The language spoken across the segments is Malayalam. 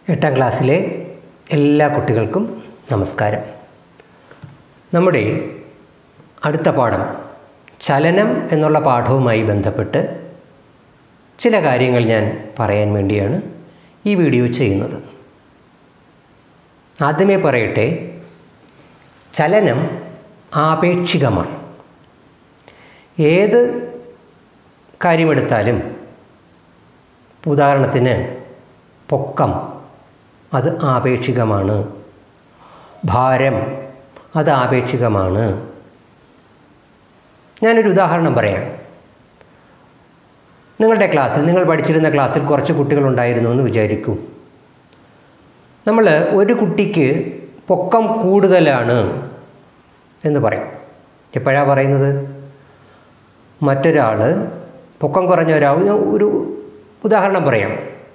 എട്ടാം ക്ലാസ്സിലെ എല്ലാ കുട്ടികൾക്കും നമസ്കാരം നമ്മുടെ അടുത്ത പാഠം ചലനം എന്നുള്ള പാഠവുമായി ബന്ധപ്പെട്ട് ചില കാര്യങ്ങൾ ഞാൻ പറയാൻ വേണ്ടിയാണ് ഈ വീഡിയോ ചെയ്യുന്നത് ആദ്യമേ പറയട്ടെ ചലനം ആപേക്ഷികമാണ് ഏത് കാര്യമെടുത്താലും ഉദാഹരണത്തിന് പൊക്കം അത് ആപേക്ഷികമാണ് ഭാരം അത് ആപേക്ഷികമാണ് ഞാനൊരു ഉദാഹരണം പറയാം നിങ്ങളുടെ ക്ലാസ്സിൽ നിങ്ങൾ പഠിച്ചിരുന്ന ക്ലാസ്സിൽ കുറച്ച് കുട്ടികളുണ്ടായിരുന്നു എന്ന് വിചാരിക്കൂ നമ്മൾ ഒരു കുട്ടിക്ക് പൊക്കം കൂടുതലാണ് എന്ന് പറയും എപ്പോഴാണ് പറയുന്നത് മറ്റൊരാൾ പൊക്കം കുറഞ്ഞ ഒരാൾ ഞാൻ ഒരു ഉദാഹരണം പറയാം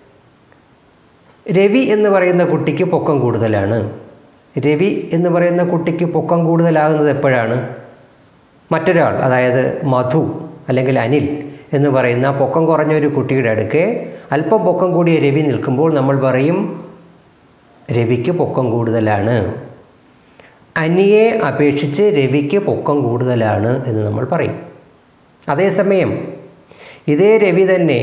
രവി എന്ന് പറയുന്ന കുട്ടിക്ക് പൊക്കം കൂടുതലാണ് രവി എന്ന് പറയുന്ന കുട്ടിക്ക് പൊക്കം കൂടുതലാകുന്നത് എപ്പോഴാണ് മറ്റൊരാൾ അതായത് മധു അല്ലെങ്കിൽ അനിൽ എന്ന് പറയുന്ന പൊക്കം കുറഞ്ഞ ഒരു കുട്ടിയുടെ അടുക്കെ അല്പം പൊക്കം കൂടിയ രവി നിൽക്കുമ്പോൾ നമ്മൾ പറയും രവിക്ക് പൊക്കം കൂടുതലാണ് അനിയെ അപേക്ഷിച്ച് രവിക്ക് പൊക്കം കൂടുതലാണ് എന്ന് നമ്മൾ പറയും അതേസമയം ഇതേ രവി തന്നെ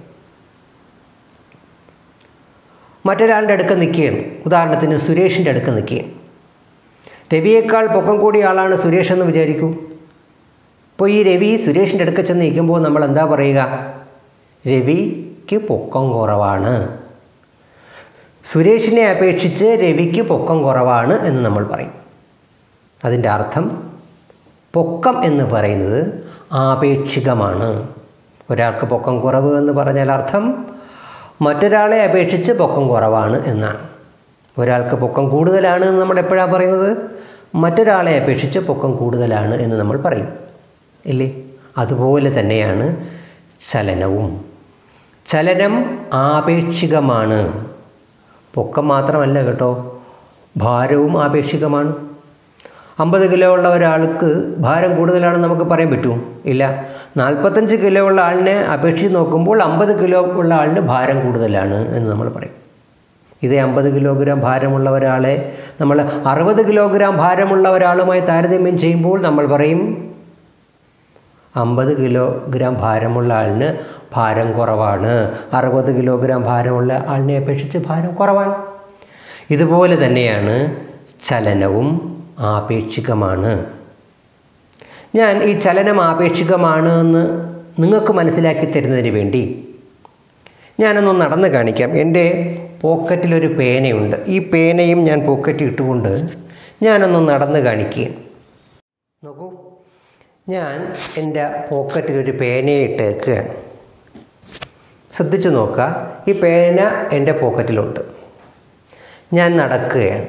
മറ്റൊരാളുടെ അടുക്ക് നിൽക്കുകയാണ് ഉദാഹരണത്തിന് സുരേഷിൻ്റെ അടുക്ക് നിൽക്കുകയാണ് രവിയേക്കാൾ പൊക്കം കൂടിയ ആളാണ് സുരേഷ് എന്ന് വിചാരിക്കൂ അപ്പോൾ ഈ രവി സുരേഷിൻ്റെ അടുക്ക ചെന്ന് നിൽക്കുമ്പോൾ നമ്മൾ എന്താ പറയുക രവിക്ക് പൊക്കം കുറവാണ് സുരേഷിനെ അപേക്ഷിച്ച് രവിക്ക് പൊക്കം കുറവാണ് എന്ന് നമ്മൾ പറയും അതിൻ്റെ അർത്ഥം പൊക്കം എന്ന് പറയുന്നത് ആപേക്ഷികമാണ് ഒരാൾക്ക് പൊക്കം കുറവ് എന്ന് പറഞ്ഞാൽ അർത്ഥം മറ്റൊരാളെ അപേക്ഷിച്ച് പൊക്കം കുറവാണ് എന്നാണ് ഒരാൾക്ക് പൊക്കം കൂടുതലാണ് എന്ന് നമ്മൾ എപ്പോഴാണ് പറയുന്നത് മറ്റൊരാളെ അപേക്ഷിച്ച് പൊക്കം കൂടുതലാണ് എന്ന് നമ്മൾ പറയും ഇല്ലേ അതുപോലെ തന്നെയാണ് ചലനവും ചലനം ആപേക്ഷികമാണ് പൊക്കം മാത്രമല്ല കേട്ടോ ഭാരവും ആപേക്ഷികമാണ് അമ്പത് കിലോ ഉള്ള ഒരാൾക്ക് ഭാരം കൂടുതലാണെന്ന് നമുക്ക് പറയാൻ പറ്റുമോ ഇല്ല നാൽപ്പത്തഞ്ച് കിലോ ഉള്ള ആളിനെ അപേക്ഷിച്ച് നോക്കുമ്പോൾ അമ്പത് കിലോ ഉള്ള ആളിന് ഭാരം കൂടുതലാണ് എന്ന് നമ്മൾ പറയും ഇതേ അമ്പത് കിലോഗ്രാം ഭാരമുള്ള ഒരാളെ നമ്മൾ അറുപത് കിലോഗ്രാം ഭാരമുള്ള ഒരാളുമായി താരതമ്യം ചെയ്യുമ്പോൾ നമ്മൾ പറയും അമ്പത് കിലോഗ്രാം ഭാരമുള്ള ആളിന് ഭാരം കുറവാണ് അറുപത് കിലോഗ്രാം ഭാരമുള്ള ആളിനെ അപേക്ഷിച്ച് ഭാരം കുറവാണ് ഇതുപോലെ തന്നെയാണ് ചലനവും ആപേക്ഷികമാണ് ഞാൻ ഈ ചലനം ആപേക്ഷികമാണ് എന്ന് നിങ്ങൾക്ക് മനസ്സിലാക്കി തരുന്നതിന് വേണ്ടി ഞാനൊന്ന് നടന്ന് കാണിക്കാം എൻ്റെ പോക്കറ്റിലൊരു പേനയുണ്ട് ഈ പേനയും ഞാൻ പോക്കറ്റിൽ ഇട്ടുകൊണ്ട് ഞാനൊന്ന് നടന്ന് കാണിക്കുക നോക്കൂ ഞാൻ എൻ്റെ പോക്കറ്റിലൊരു പേനയെ ഇട്ടേക്കുകയാണ് ശ്രദ്ധിച്ചു നോക്കുക ഈ പേന എൻ്റെ പോക്കറ്റിലുണ്ട് ഞാൻ നടക്കുകയാണ്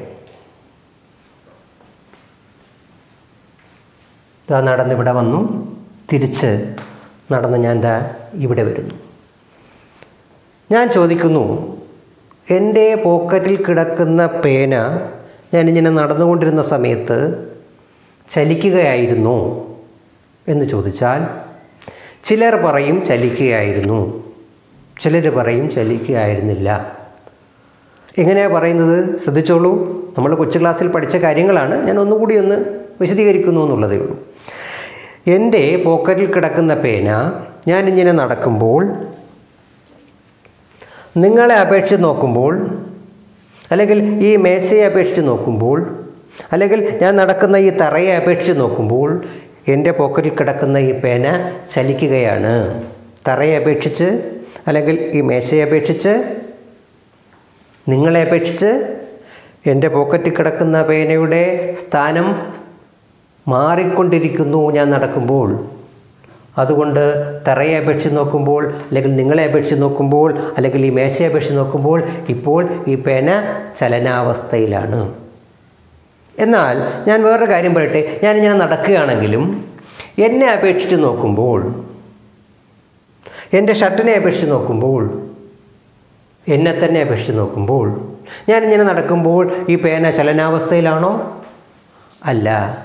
ഇതാ നടന്ന് ഇവിടെ വന്നു തിരിച്ച് നടന്ന് ഞാൻ ദാ ഇവിടെ വരുന്നു ഞാൻ ചോദിക്കുന്നു എൻ്റെ പോക്കറ്റിൽ കിടക്കുന്ന പേന ഞാനിങ്ങനെ നടന്നുകൊണ്ടിരുന്ന സമയത്ത് ചലിക്കുകയായിരുന്നു എന്ന് ചോദിച്ചാൽ ചിലർ പറയും ചലിക്കുകയായിരുന്നു ചിലർ പറയും ചലിക്കുകയായിരുന്നില്ല എങ്ങനെയാണ് പറയുന്നത് ശ്രദ്ധിച്ചോളൂ നമ്മൾ കൊച്ചു ക്ലാസ്സിൽ പഠിച്ച കാര്യങ്ങളാണ് ഞാൻ ഒന്നുകൂടി ഒന്ന് വിശദീകരിക്കുന്നു എന്നുള്ളതേ ഉള്ളൂ എൻ്റെ പോക്കറ്റിൽ കിടക്കുന്ന പേന ഞാനിങ്ങനെ നടക്കുമ്പോൾ നിങ്ങളെ അപേക്ഷിച്ച് നോക്കുമ്പോൾ അല്ലെങ്കിൽ ഈ മേശയെ അപേക്ഷിച്ച് നോക്കുമ്പോൾ അല്ലെങ്കിൽ ഞാൻ നടക്കുന്ന ഈ തറയെ അപേക്ഷിച്ച് നോക്കുമ്പോൾ എൻ്റെ പോക്കറ്റിൽ കിടക്കുന്ന ഈ പേന ചലിക്കുകയാണ് തറയെ അപേക്ഷിച്ച് അല്ലെങ്കിൽ ഈ മേശയെ അപേക്ഷിച്ച് നിങ്ങളെ അപേക്ഷിച്ച് എൻ്റെ പോക്കറ്റിൽ കിടക്കുന്ന പേനയുടെ സ്ഥാനം മാറിക്കൊണ്ടിരിക്കുന്നു ഞാൻ നടക്കുമ്പോൾ അതുകൊണ്ട് തറയെ അപേക്ഷിച്ച് നോക്കുമ്പോൾ അല്ലെങ്കിൽ നിങ്ങളെ അപേക്ഷിച്ച് നോക്കുമ്പോൾ അല്ലെങ്കിൽ ഈ മേശയെ അപേക്ഷിച്ച് നോക്കുമ്പോൾ ഇപ്പോൾ ഈ പേന ചലനാവസ്ഥയിലാണ് എന്നാൽ ഞാൻ വേറൊരു കാര്യം പറയട്ടെ ഞാനിങ്ങനെ നടക്കുകയാണെങ്കിലും എന്നെ അപേക്ഷിച്ച് നോക്കുമ്പോൾ എൻ്റെ ഷർട്ടിനെ അപേക്ഷിച്ച് നോക്കുമ്പോൾ എന്നെ തന്നെ അപേക്ഷിച്ച് നോക്കുമ്പോൾ ഞാനിങ്ങനെ നടക്കുമ്പോൾ ഈ പേന ചലനാവസ്ഥയിലാണോ അല്ല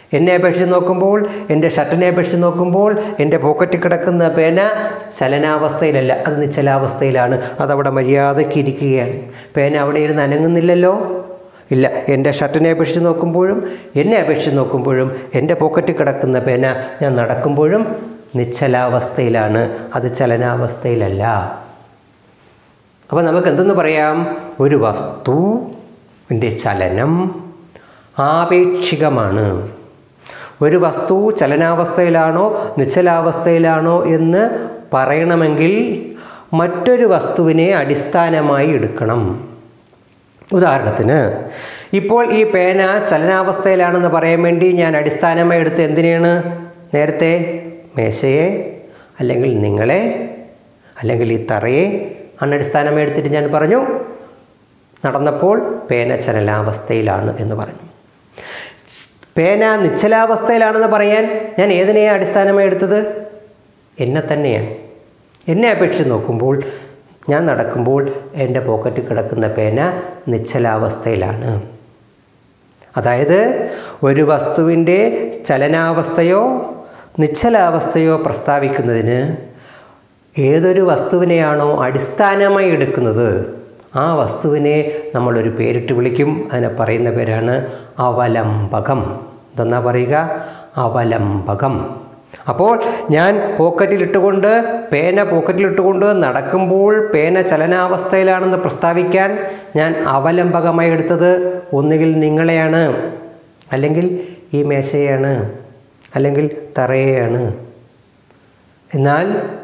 എന്നെ അപേക്ഷിച്ച് നോക്കുമ്പോൾ എൻ്റെ ഷർട്ടിനെ അപേക്ഷിച്ച് നോക്കുമ്പോൾ എൻ്റെ പോക്കറ്റിൽ കിടക്കുന്ന പേന ചലനാവസ്ഥയിലല്ല അത് നിശ്ചലാവസ്ഥയിലാണ് അതവിടെ മര്യാദയ്ക്ക് ഇരിക്കുകയാണ് പേന അവിടെ ഇരുന്ന് അനങ്ങുന്നില്ലല്ലോ ഇല്ല എൻ്റെ ഷർട്ടിനെ അപേക്ഷിച്ച് നോക്കുമ്പോഴും എന്നെ അപേക്ഷിച്ച് നോക്കുമ്പോഴും എൻ്റെ പോക്കറ്റിൽ കിടക്കുന്ന പേന ഞാൻ നടക്കുമ്പോഴും നിശ്ചലാവസ്ഥയിലാണ് അത് ചലനാവസ്ഥയിലല്ല അപ്പോൾ നമുക്ക് എന്തെന്ന് പറയാം ഒരു വസ്തുവിൻ്റെ ചലനം ആപേക്ഷികമാണ് ഒരു വസ്തു ചലനാവസ്ഥയിലാണോ നിശ്ചലാവസ്ഥയിലാണോ എന്ന് പറയണമെങ്കിൽ മറ്റൊരു വസ്തുവിനെ അടിസ്ഥാനമായി എടുക്കണം ഉദാഹരണത്തിന് ഇപ്പോൾ ഈ പേന ചലനാവസ്ഥയിലാണെന്ന് പറയാൻ വേണ്ടി ഞാൻ അടിസ്ഥാനമായി എടുത്ത് എന്തിനെയാണ് നേരത്തെ മേശയെ അല്ലെങ്കിൽ നിങ്ങളെ അല്ലെങ്കിൽ ഈ തറയെ അടിസ്ഥാനമായി എടുത്തിട്ട് ഞാൻ പറഞ്ഞു നടന്നപ്പോൾ പേന ചലനാവസ്ഥയിലാണ് എന്ന് പറഞ്ഞു പേന നിശ്ചലാവസ്ഥയിലാണെന്ന് പറയാൻ ഞാൻ ഏതിനെയാണ് അടിസ്ഥാനമായി എടുത്തത് എന്നെ തന്നെയാണ് എന്നെ അപേക്ഷിച്ച് നോക്കുമ്പോൾ ഞാൻ നടക്കുമ്പോൾ എൻ്റെ പോക്കറ്റിൽ കിടക്കുന്ന പേന നിശ്ചലാവസ്ഥയിലാണ് അതായത് ഒരു വസ്തുവിൻ്റെ ചലനാവസ്ഥയോ നിശ്ചലാവസ്ഥയോ പ്രസ്താവിക്കുന്നതിന് ഏതൊരു വസ്തുവിനെയാണോ അടിസ്ഥാനമായി എടുക്കുന്നത് ആ വസ്തുവിനെ നമ്മളൊരു പേരിട്ട് വിളിക്കും അതിനെ പറയുന്ന പേരാണ് അവലംബകം എന്തെന്നാ പറയുക അവലംബകം അപ്പോൾ ഞാൻ പോക്കറ്റിലിട്ടുകൊണ്ട് പേന പോക്കറ്റിലിട്ടുകൊണ്ട് നടക്കുമ്പോൾ പേന ചലനാവസ്ഥയിലാണെന്ന് പ്രസ്താവിക്കാൻ ഞാൻ അവലംബകമായി എടുത്തത് ഒന്നുകിൽ നിങ്ങളെയാണ് അല്ലെങ്കിൽ ഈ മേശയാണ് അല്ലെങ്കിൽ തറയെയാണ് എന്നാൽ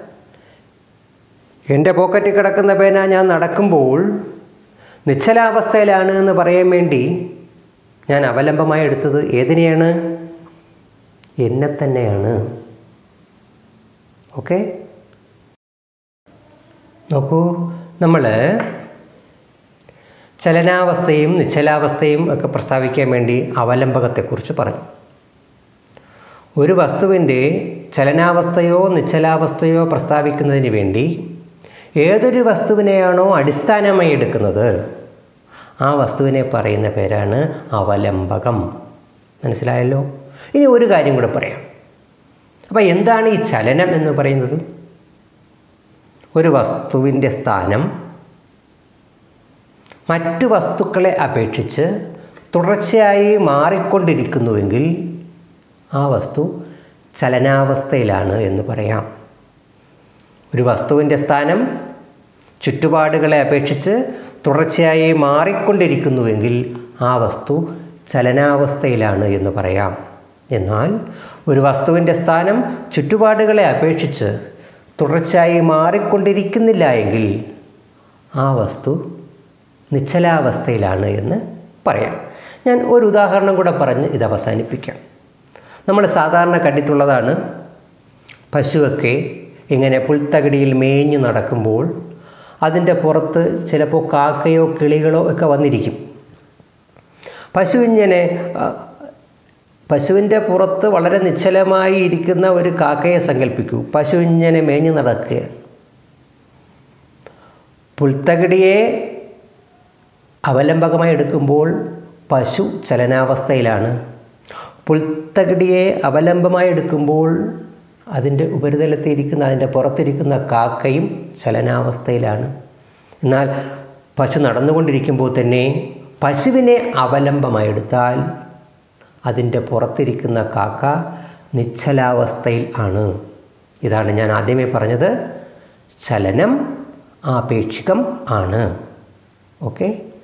എൻ്റെ പോക്കറ്റിൽ കിടക്കുന്ന പേന ഞാൻ നടക്കുമ്പോൾ നിശ്ചലാവസ്ഥയിലാണ് എന്ന് പറയാൻ വേണ്ടി ഞാൻ അവലംബമായി എടുത്തത് ഏതിനെയാണ് എന്നെ തന്നെയാണ് ഓക്കെ നോക്കൂ നമ്മൾ ചലനാവസ്ഥയും നിശ്ചലാവസ്ഥയും ഒക്കെ പ്രസ്താവിക്കാൻ വേണ്ടി അവലംബകത്തെക്കുറിച്ച് പറഞ്ഞു ഒരു വസ്തുവിൻ്റെ ചലനാവസ്ഥയോ നിശ്ചലാവസ്ഥയോ പ്രസ്താവിക്കുന്നതിന് വേണ്ടി ഏതൊരു വസ്തുവിനെയാണോ അടിസ്ഥാനമായി എടുക്കുന്നത് ആ വസ്തുവിനെ പറയുന്ന പേരാണ് അവലംബകം മനസ്സിലായല്ലോ ഇനി ഒരു കാര്യം കൂടെ പറയാം അപ്പോൾ എന്താണ് ഈ ചലനം എന്ന് പറയുന്നത് ഒരു വസ്തുവിൻ്റെ സ്ഥാനം മറ്റു വസ്തുക്കളെ അപേക്ഷിച്ച് തുടർച്ചയായി മാറിക്കൊണ്ടിരിക്കുന്നുവെങ്കിൽ ആ വസ്തു ചലനാവസ്ഥയിലാണ് എന്ന് പറയാം ഒരു വസ്തുവിൻ്റെ സ്ഥാനം ചുറ്റുപാടുകളെ അപേക്ഷിച്ച് തുടർച്ചയായി മാറിക്കൊണ്ടിരിക്കുന്നുവെങ്കിൽ ആ വസ്തു ചലനാവസ്ഥയിലാണ് എന്ന് പറയാം എന്നാൽ ഒരു വസ്തുവിൻ്റെ സ്ഥാനം ചുറ്റുപാടുകളെ അപേക്ഷിച്ച് തുടർച്ചയായി മാറിക്കൊണ്ടിരിക്കുന്നില്ല എങ്കിൽ ആ വസ്തു നിശ്ചലാവസ്ഥയിലാണ് എന്ന് പറയാം ഞാൻ ഒരു ഉദാഹരണം കൂടെ പറഞ്ഞ് ഇത് അവസാനിപ്പിക്കാം നമ്മൾ സാധാരണ കണ്ടിട്ടുള്ളതാണ് പശുവൊക്കെ ഇങ്ങനെ പുൽത്തകിടിയിൽ മേഞ്ഞു നടക്കുമ്പോൾ അതിൻ്റെ പുറത്ത് ചിലപ്പോൾ കാക്കയോ കിളികളോ ഒക്കെ വന്നിരിക്കും പശു ഇങ്ങനെ പശുവിൻ്റെ പുറത്ത് വളരെ നിശ്ചലമായി ഇരിക്കുന്ന ഒരു കാക്കയെ സങ്കല്പിക്കൂ പശു ഇങ്ങനെ മേഞ്ഞു നടക്കുകയാണ് പുൽത്തകിടിയെ അവലംബകമായി എടുക്കുമ്പോൾ പശു ചലനാവസ്ഥയിലാണ് പുൽത്തകിടിയെ അവലംബമായി എടുക്കുമ്പോൾ അതിൻ്റെ ഉപരിതലത്തിൽ ഇരിക്കുന്ന അതിൻ്റെ പുറത്തിരിക്കുന്ന കാക്കയും ചലനാവസ്ഥയിലാണ് എന്നാൽ പശു നടന്നുകൊണ്ടിരിക്കുമ്പോൾ തന്നെ പശുവിനെ അവലംബമായി എടുത്താൽ അതിൻ്റെ പുറത്തിരിക്കുന്ന കാക്ക നിശ്ചലാവസ്ഥയിൽ ആണ് ഇതാണ് ഞാൻ ആദ്യമേ പറഞ്ഞത് ചലനം ആപേക്ഷികം ആണ് ഓക്കെ